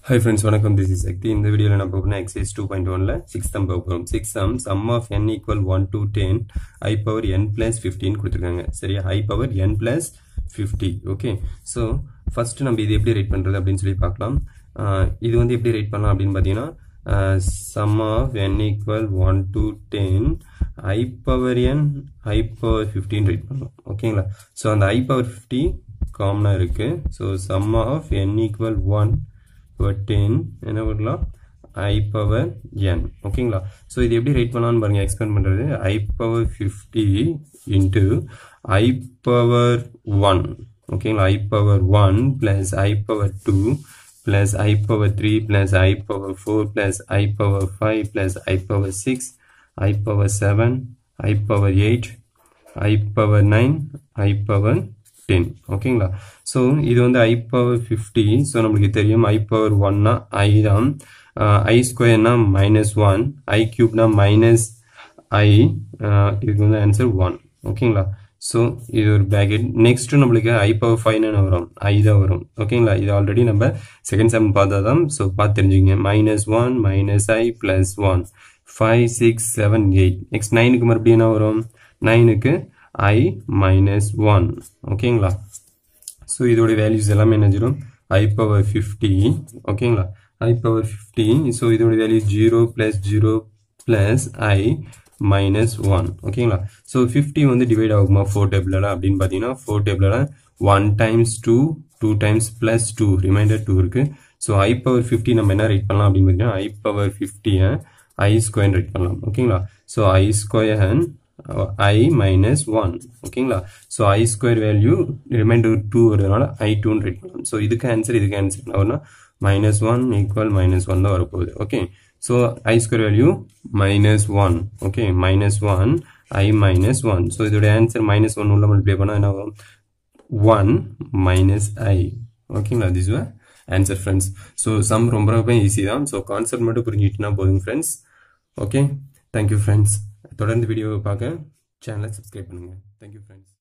hi friends வணக்கம் this is Shakti இந்த வீடியோவில் நம்ம பார்க்கணும் எக்ஸைஸ் டூ பாயிண்ட் ஒனில் சிக்ஸ் தம் பார்க்குறோம் சிக்ஸ் தம் sum of n equal one to ten i power n plus fifteen கொடுத்துருக்காங்க சரியா i power n plus fifty okay so first நம்ம இது எப்படி ரைட் பண்ணுறது அப்படின்னு சொல்லி பார்க்கலாம் ஆஹ் இது வந்து எப்படி ரைட் பண்ணலாம் அப்படின்னு பார்த்தீங்கன்னா sum of n equal one to ten i power n i power fifteen write பண்ணலாம் ஓகேங்களா ஸோ அந்த ஐ பவர் ஃபிஃப்டி காமனாக இருக்குது so sum of n equal one power ten என்ன பண்ணலாம் ஐ பவர் என் ஓகேங்களா ஸோ இது எப்படி ரைட் பண்ணலாம்னு பாருங்க எக்ஸ்பிளைன் பண்ணுறது i power fifty into i power one ஓகேங்களா i power one plus i power two plus i power three plus i power four plus i power five plus i power six i power seven i power eight i power nine i power ten ஓகேங்களா so இது வந்து ஐ power fifty so நம்மளுக்கு தெரியும் ஐ power ஒன்னா i தான் i ஸ்கொயர்னா minus one i கியூப்னா minus i இதுக்கு வந்து ஆன்சர் ஒன் ஓகேங்களா ஸோ இது ஒரு பேக்கெட் நெக்ஸ்ட் நம்மளுக்கு ஐ பவர் ஃபைவ்னு வரும் ஐ தான் வரும் ஓகேங்களா இது ஆல்ரெடி நம்ம செகண்ட் செம் பார்த்தா தான் ஸோ பார்த்து தெரிஞ்சுங்க minus one minus i plus one five six seven eight next நைனுக்கு மறுபடியும் என்ன வரும் நைனுக்கு ஐ மைனஸ் ஒன் ஓகேங்களா ஸோ இதோட வேல்யூஸ் எல்லாமே என்னஞ்சிடும் ஐ பவர் ஃபிஃப்டி ஓகேங்களா ஐ பவர் ஃபிஃப்டி ஸோ இதோட value zero plus zero plus i minus one ஓகேங்களா ஸோ ஃபிஃப்டி வந்து டிவைட் ஆகுமா ஃபோர் டேபிளில் அப்படின்னு பார்த்தீங்கன்னா ஃபோர் டேபிளில் one times two two times plus two reminder two இருக்கு ஸோ ஐ பவர் ஃபிஃப்டி நம்ம என்ன ரைட் பண்ணலாம் அப்படின்னு பார்த்தீங்கன்னா ஐ பவர் ஃபிஃப்டியை ஐ ஸ்கொயர் ரைட் பண்ணலாம் ஓகேங்களா so i square i minus one ஓகேங்களா so i square value reminder two வருதுனால ஐ டூன்னு ரைட் பண்ணலாம் ஸோ இதுக்கு ஆன்சர் இதுக்கு ஆன்சர் என்ன வரும்னா minus one equal minus one தான் வரப்போகுது okay so i square value minus one okay minus one i minus one so இதோட ஆன்சர் மைனஸ் ஒன் உள்ள மல்டிப்ளை பண்ணால் என்ன ஆகும் ஒன் மைனஸ் ஐ ஓகேங்களா this answer friends so sum ரொம்ப ரொம்ப ஈஸி தான் ஸோ கான்செப்ட் மட்டும் புரிஞ்சுக்கிட்டுனா போதுங்க ஃப்ரெண்ட்ஸ் ஓகே தேங்க்யூ ஃப்ரெண்ட்ஸ் தொடர்ந்து வீடியோவை பார்க்க சேனலை சப்ஸ்கிரைப் பண்ணுங்கள் தேங்க்யூ ஃப்ரெண்ட்ஸ்